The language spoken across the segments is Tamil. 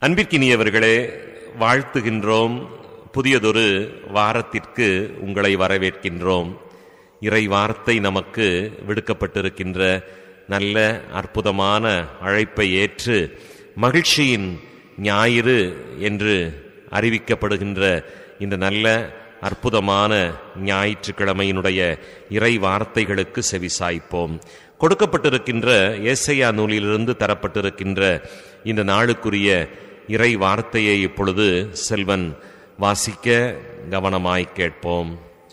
அன்பிற்கினியவர்களே வாழ்த்துகின்றோம் புதியதொரு வாரத்திற்கு உங்களை வரவேற்கின்றோம் இறை வார்த்தை நமக்கு விடுக்கப்பட்டிருக்கின்ற நல்ல அற்புதமான அழைப்பை ஏற்று மகிழ்ச்சியின் ஞாயிறு என்று அறிவிக்கப்படுகின்ற இந்த நல்ல அற்புதமான ஞாயிற்றுக்கிழமையினுடைய இறை வார்த்தைகளுக்கு செவிசாய்ப்போம் கொடுக்கப்பட்டிருக்கின்ற ஏசையா நூலிலிருந்து தரப்பட்டிருக்கின்ற இந்த நாளுக்குரிய இறை வார்த்தையை இப்பொழுது செல்வன் வாசிக்க கவனமாய் கேட்போம்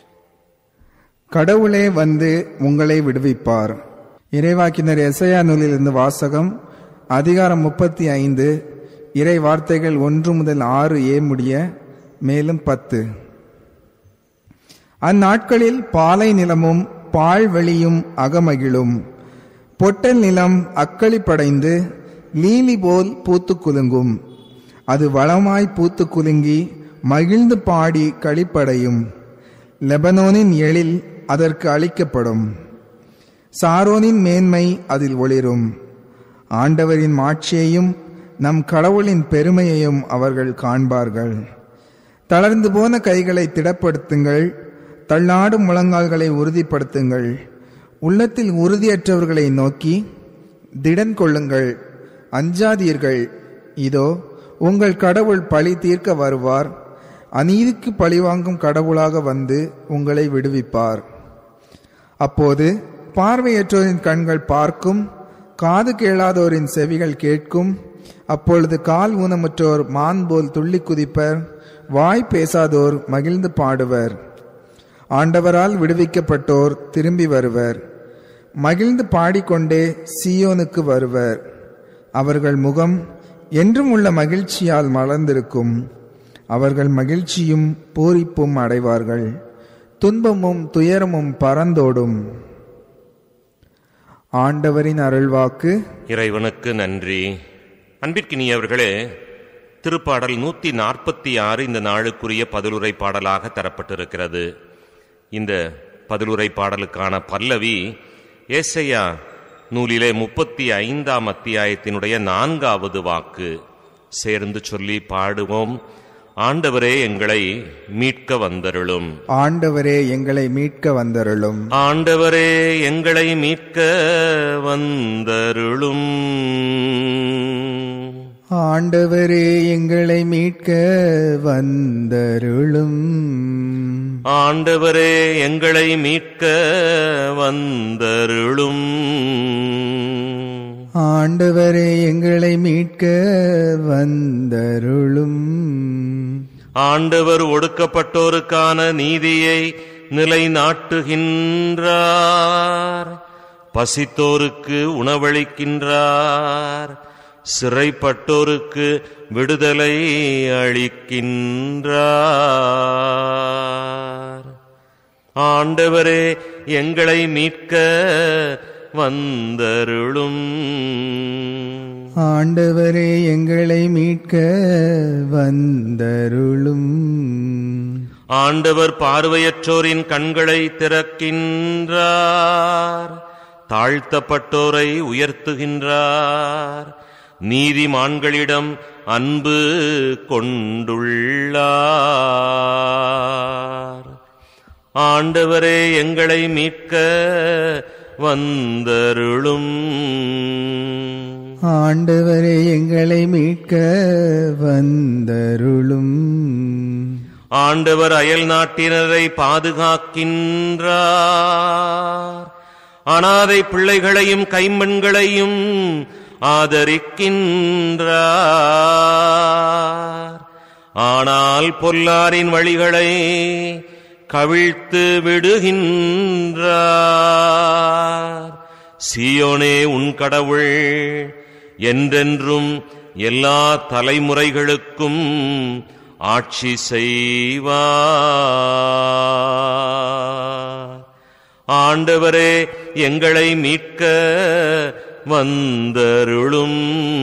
கடவுளே வந்து உங்களை விடுவிப்பார் இறைவாக்கினர் எசையா நூலிலிருந்து வாசகம் அதிகாரம் முப்பத்தி ஐந்து இறை வார்த்தைகள் ஒன்று முதல் ஆறு ஏ முடிய மேலும் பத்து அந்நாட்களில் பாலை நிலமும் பாழ்வெளியும் அகமகிழும் பொட்டல் நிலம் அக்களிப்படைந்து லீலி போல் பூத்து குலுங்கும் அது வளமாய் பூத்து குலுங்கி மகிழ்ந்து பாடி களிப்படையும் லெபனோனின் எழில் அதற்கு அளிக்கப்படும் சாரோனின் மேன்மை அதில் ஒளிரும் ஆண்டவரின் மாட்சியையும் நம் கடவுளின் பெருமையையும் அவர்கள் காண்பார்கள் தளர்ந்து போன கைகளை திடப்படுத்துங்கள் தள்ளாடும் முழங்கால்களை உறுதிப்படுத்துங்கள் உள்ளத்தில் உறுதியற்றவர்களை நோக்கி திடன் கொள்ளுங்கள் அஞ்சாதீர்கள் இதோ உங்கள் கடவுள் பழி தீர்க்க வருவார் அநீதிக்கு பழிவாங்கும் கடவுளாக வந்து உங்களை விடுவிப்பார் அப்போது பார்வையற்றோரின் கண்கள் பார்க்கும் காது கேளாதோரின் செவிகள் கேட்கும் அப்பொழுது கால் ஊனமுற்றோர் மான் போல் துள்ளி குதிப்பர் வாய் பேசாதோர் மகிழ்ந்து பாடுவர் ஆண்டவரால் விடுவிக்கப்பட்டோர் திரும்பி வருவர் மகிழ்ந்து பாடிக்கொண்டே சீயோனுக்கு வருவர் அவர்கள் முகம் என்றும் உள்ள மகிழ்ச்சியால் மலர்ந்திருக்கும் அவர்கள் மகிழ்ச்சியும் பூரிப்பும் அடைவார்கள் துன்பமும் துயரமும் பறந்தோடும் ஆண்டவரின் அருள்வாக்கு இறைவனுக்கு நன்றி அன்பிற்கினியவர்களே திருப்பாடல் நூற்றி நாற்பத்தி ஆறு இந்த நாளுக்குரிய பதிலுரை பாடலாக தரப்பட்டிருக்கிறது இந்த பதிலுரை பாடலுக்கான பல்லவி ஏசையா நூலிலே முப்பத்தி ஐந்தாம் அத்தியாயத்தினுடைய நான்காவது வாக்கு சேர்ந்து சொல்லி பாடுவோம் ஆண்டவரே எங்களை மீட்க வந்தருளும் ஆண்டவரே எங்களை மீட்க வந்தருளும் ஆண்டவரே எங்களை மீட்க வந்தருளும் ஆண்டவரே எங்களை மீட்க வந்தருளும் ஆண்டவரே எங்களை மீட்க வந்தருளும் ஆண்டவரே எங்களை மீட்க வந்தருளும் ஆண்டவர் ஒடுக்கப்பட்டோருக்கான நீதியை நிலைநாட்டுகின்றார் பசித்தோருக்கு உணவளிக்கின்றார் சிறைப்பட்டோருக்கு விடுதலை அளிக்கின்றார் ஆண்டவரே எங்களை மீட்க வந்தருளும் ஆண்டவரே எங்களை மீட்க வந்தருளும் ஆண்டவர் பார்வையற்றோரின் கண்களை திறக்கின்றார் தாழ்த்தப்பட்டோரை உயர்த்துகின்றார் நீதிமான்களிடம் அன்பு கொண்டுள்ளார் ஆண்டவரே எங்களை மீட்க வந்தருளும் ஆண்டவரே எங்களை மீட்க வந்தருளும் ஆண்டவர் அயல் நாட்டினரை பாதுகாக்கின்றார் அனாதை பிள்ளைகளையும் கைம்பெண்களையும் ஆதரிக்கின்றார் ஆனால் பொல்லாரின் வழிகளை கவிழ்த்து விடுகின்றார் சியோனே உன் கடவுள் என்றென்றும் எல்லா தலைமுறைகளுக்கும் ஆட்சி செய்வார் ஆண்டவரே எங்களை மீட்க வந்தருளும்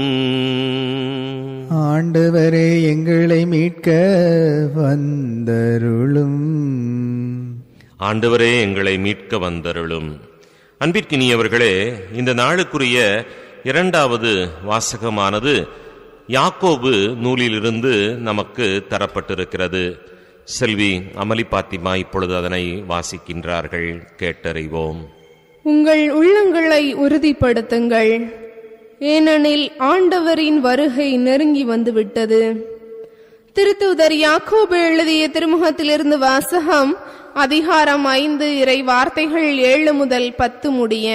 ஆண்டவரே எங்களை மீட்க வந்தருளும் ஆண்டவரே எங்களை மீட்க வந்தருளும் அன்பிற்கினியவர்களே இந்த நாளுக்குரிய இரண்டாவது வாசகமானது யாக்கோபு நூலிலிருந்து நமக்கு தரப்பட்டிருக்கிறது செல்வி அமளி பாத்திமா இப்பொழுது அதனை வாசிக்கின்றார்கள் கேட்டறிவோம் உங்கள் உள்ளங்களை உறுதிப்படுத்துங்கள் ஏனெனில் ஆண்டவரின் வருகை நெருங்கி வந்துவிட்டது திருத்தூதர் யாக்கோபு எழுதிய திருமுகத்திலிருந்து வாசகம் அதிகாரம் ஐந்து இறை வார்த்தைகள் ஏழு முதல் பத்து முடிய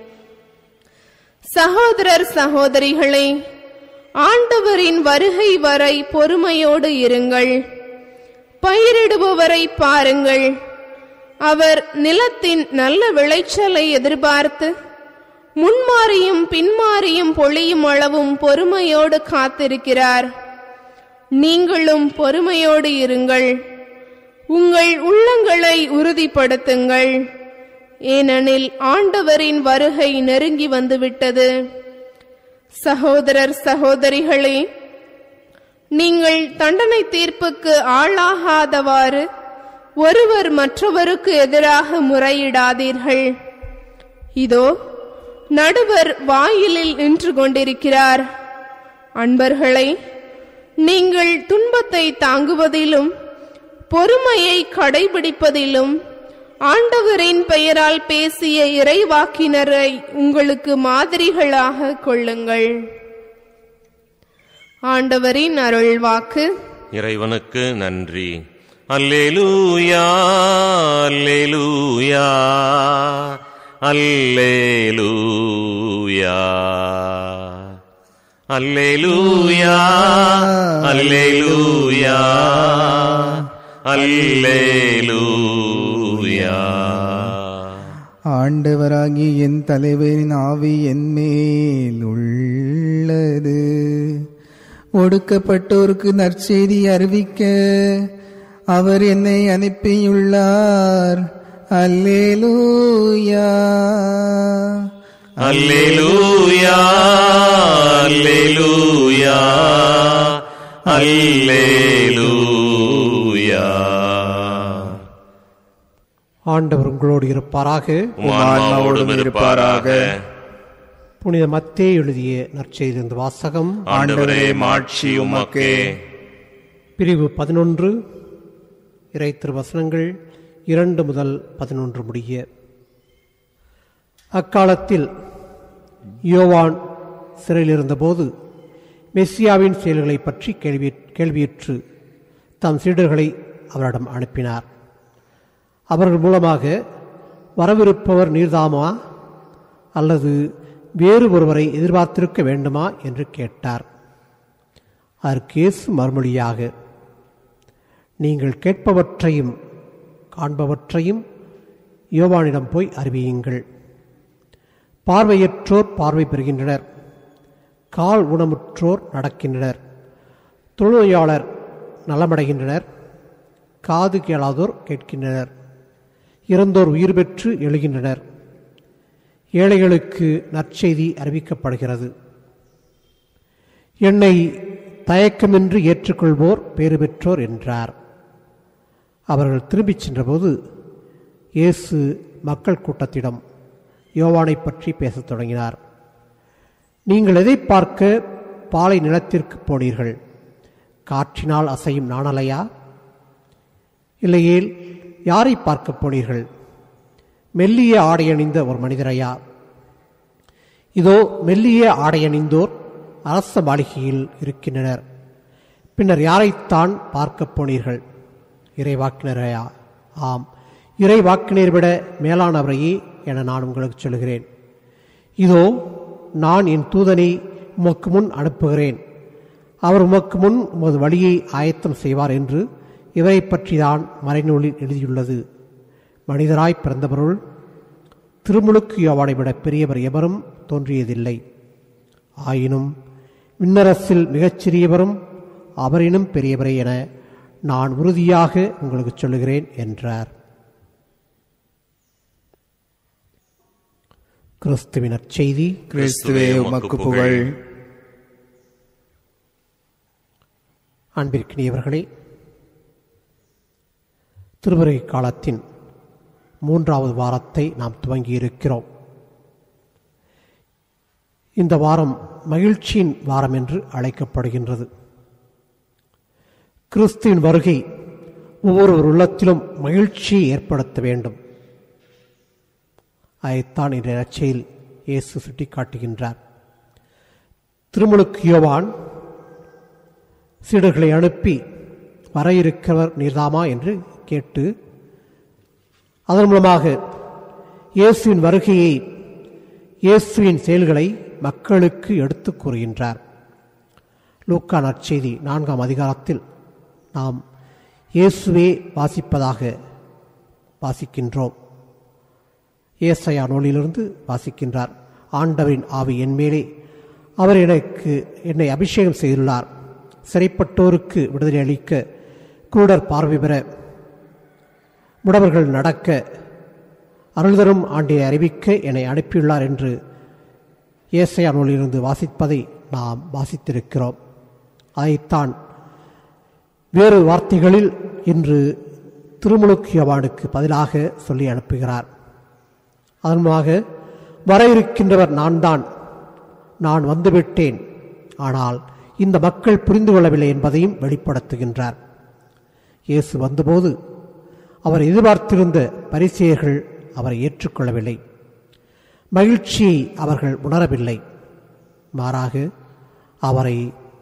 சகோதரர் சகோதரிகளே ஆண்டவரின் வருகை வரை பொறுமையோடு இருங்கள் பயிரிடுபவரை பாருங்கள் அவர் நிலத்தின் நல்ல விளைச்சலை எதிர்பார்த்து முன்மாறியும் பின்மாறியும் பொழியும் அளவும் பொறுமையோடு காத்திருக்கிறார் நீங்களும் பொறுமையோடு இருங்கள் உங்கள் உள்ளங்களை உறுதிப்படுத்துங்கள் ஏனெனில் ஆண்டவரின் வருகை நெருங்கி வந்துவிட்டது சகோதரர் சகோதரிகளே நீங்கள் தண்டனை தீர்ப்புக்கு ஆளாகாதவாறு ஒருவர் மற்றவருக்கு எதிராக முறையிடாதீர்கள் இதோ நடுவர் வாயிலில் நின்று கொண்டிருக்கிறார் அன்பர்களே நீங்கள் துன்பத்தை தாங்குவதிலும் பொறுமையை கடைபிடிப்பதிலும் ஆண்டவரின் பெயரால் பேசிய இறைவாக்கினரை உங்களுக்கு மாதிரிகளாக கொள்ளுங்கள் ஆண்டவரின் அருள்வாக்கு இறைவனுக்கு நன்றி அல்லேலூயா அல்லேலூயா அல்லேலூயா அல்லேலூயா அல்லேலூயா அல்லேலூயா ஆண்டவராகி என் தலைவரின் ஆவி என் மேல் உள்ளது ஒடுக்கப்பட்டோருக்கு நற்செய்தி அறிவிக்க அவர் என்னை அனுப்பியுள்ளார் அல்லேலூயா அல்லேலூயா அல்லேலூயா அல்லேலூயா ஆண்டவர் உங்களோடு இருப்பாராக உம் ஆன்மாவோடும் இருப்பாராக புனித மத்தே எழுதிய நற்செய்திலிருந்து வாசகம் ஆண்டவரே மாட்சி உமக்கே பிரிவு பதினொன்று இறை திருவசனங்கள் இரண்டு முதல் பதினொன்று முடிய அக்காலத்தில் யோவான் சிறையில் இருந்தபோது மெஸ்ஸியாவின் செயல்களை பற்றி கேள்வி கேள்வியுற்று தம் சீடர்களை அவரிடம் அனுப்பினார் அவர்கள் மூலமாக வரவிருப்பவர் நீர்தாமா அல்லது வேறு ஒருவரை எதிர்பார்த்திருக்க வேண்டுமா என்று கேட்டார் அதற்கு இயேசு மறுமொழியாக நீங்கள் கேட்பவற்றையும் காண்பவற்றையும் யோவானிடம் போய் அறிவியுங்கள் பார்வையற்றோர் பார்வை பெறுகின்றனர் கால் ஊனமுற்றோர் நடக்கின்றனர் தொழுநோயாளர் நலமடைகின்றனர் காது கேளாதோர் கேட்கின்றனர் இறந்தோர் உயிர் பெற்று எழுகின்றனர் ஏழைகளுக்கு நற்செய்தி அறிவிக்கப்படுகிறது என்னை தயக்கமின்றி ஏற்றுக்கொள்வோர் பேறு பெற்றோர் என்றார் அவர்கள் திரும்பிச் சென்றபோது இயேசு மக்கள் கூட்டத்திடம் யோவானைப் பற்றி பேசத் தொடங்கினார் நீங்கள் எதை பார்க்க பாலை நிலத்திற்கு போனீர்கள் காற்றினால் அசையும் நாணலையா இல்லையேல் யாரை பார்க்கப் போனீர்கள் மெல்லிய ஆடையணிந்த ஒரு மனிதரையா இதோ மெல்லிய ஆடையணிந்தோர் அரச மாளிகையில் இருக்கின்றனர் பின்னர் யாரைத்தான் பார்க்கப் போனீர்கள் இறைவாக்கினரையா ஆம் இறைவாக்கினர் விட மேலானவரையே என நான் உங்களுக்கு சொல்கிறேன் இதோ நான் என் தூதனை உமக்கு முன் அனுப்புகிறேன் அவர் உமக்கு முன் உமது வழியை ஆயத்தம் செய்வார் என்று இவரை பற்றிதான் மறைநூலில் எழுதியுள்ளது மனிதராய் பிறந்தவருள் திருமுழுக்கு யோவானை விட பெரியவர் எவரும் தோன்றியதில்லை ஆயினும் விண்ணரசில் மிகச்சிறியவரும் அவரினும் பெரியவரே என நான் உறுதியாக உங்களுக்கு சொல்லுகிறேன் என்றார் கிறிஸ்துவினர் செய்தி கிறிஸ்துவே உமக்கு புகழ் அன்பிற்கினியவர்களே திருவருகை காலத்தின் மூன்றாவது வாரத்தை நாம் துவங்கியிருக்கிறோம் இந்த வாரம் மகிழ்ச்சியின் வாரம் என்று அழைக்கப்படுகின்றது கிறிஸ்துவின் வருகை ஒவ்வொரு உள்ளத்திலும் மகிழ்ச்சியை ஏற்படுத்த வேண்டும் அதைத்தான் இந்த நச்சையில் இயேசு சுட்டிக்காட்டுகின்றார் திருமுழுக்கு யோவான் சீடர்களை அனுப்பி வர இருக்கிறவர் நீர்தாமா என்று கேட்டு அதன் மூலமாக இயேசுவின் வருகையை இயேசுவின் செயல்களை மக்களுக்கு எடுத்துக் கூறுகின்றார் லூக்கா நற்செய்தி நான்காம் அதிகாரத்தில் நாம் இயேசுவே வாசிப்பதாக வாசிக்கின்றோம் ஏசையா நூலிலிருந்து வாசிக்கின்றார் ஆண்டவரின் ஆவி என் மேலே அவர் எனக்கு என்னை அபிஷேகம் செய்துள்ளார் சிறைப்பட்டோருக்கு விடுதலை அளிக்க குருடர் பார்வை பெற முடவர்கள் நடக்க அருள்தரும் ஆண்டியை அறிவிக்க என்னை அனுப்பியுள்ளார் என்று ஏசையா நூலிலிருந்து வாசிப்பதை நாம் வாசித்திருக்கிறோம் அதைத்தான் வேறு வார்த்தைகளில் இன்று திருமுழுக்கியவானுக்கு பதிலாக சொல்லி அனுப்புகிறார் அதன் மூலமாக வர இருக்கின்றவர் நான் தான் நான் வந்துவிட்டேன் ஆனால் இந்த மக்கள் புரிந்து கொள்ளவில்லை என்பதையும் வெளிப்படுத்துகின்றார் இயேசு வந்தபோது அவர் எதிர்பார்த்திருந்த பரிசேயர்கள் அவரை ஏற்றுக்கொள்ளவில்லை மகிழ்ச்சியை அவர்கள் உணரவில்லை மாறாக அவரை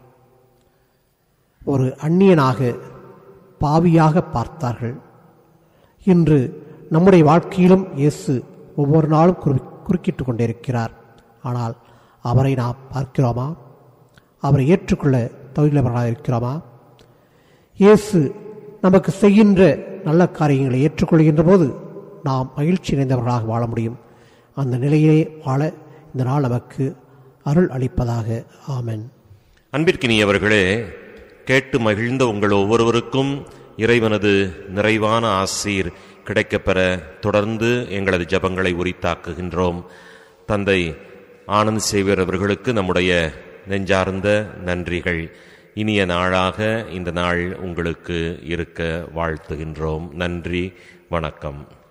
ஒரு அந்நியனாக பாவியாக பார்த்தார்கள் இன்று நம்முடைய வாழ்க்கையிலும் இயேசு ஒவ்வொரு நாளும் குறு குறுக்கிட்டு கொண்டிருக்கிறார் ஆனால் அவரை நாம் பார்க்கிறோமா அவரை ஏற்றுக்கொள்ள தகுதியுள்ளவர்களாக இருக்கிறோமா இயேசு நமக்கு செய்கின்ற நல்ல காரியங்களை ஏற்றுக்கொள்கின்ற போது நாம் மகிழ்ச்சி நிறைந்தவர்களாக வாழ முடியும் அந்த நிலையிலே வாழ இந்த நாள் நமக்கு அருள் அளிப்பதாக ஆமென் அன்பிற்கினியவர்களே கேட்டு மகிழ்ந்த உங்கள் ஒவ்வொருவருக்கும் இறைவனது நிறைவான ஆசீர் கிடைக்கப்பெற தொடர்ந்து எங்களது ஜபங்களை உரித்தாக்குகின்றோம் தந்தை ஆனந்த் சேவியர் அவர்களுக்கு நம்முடைய நெஞ்சார்ந்த நன்றிகள் இனிய நாளாக இந்த நாள் உங்களுக்கு இருக்க வாழ்த்துகின்றோம் நன்றி வணக்கம்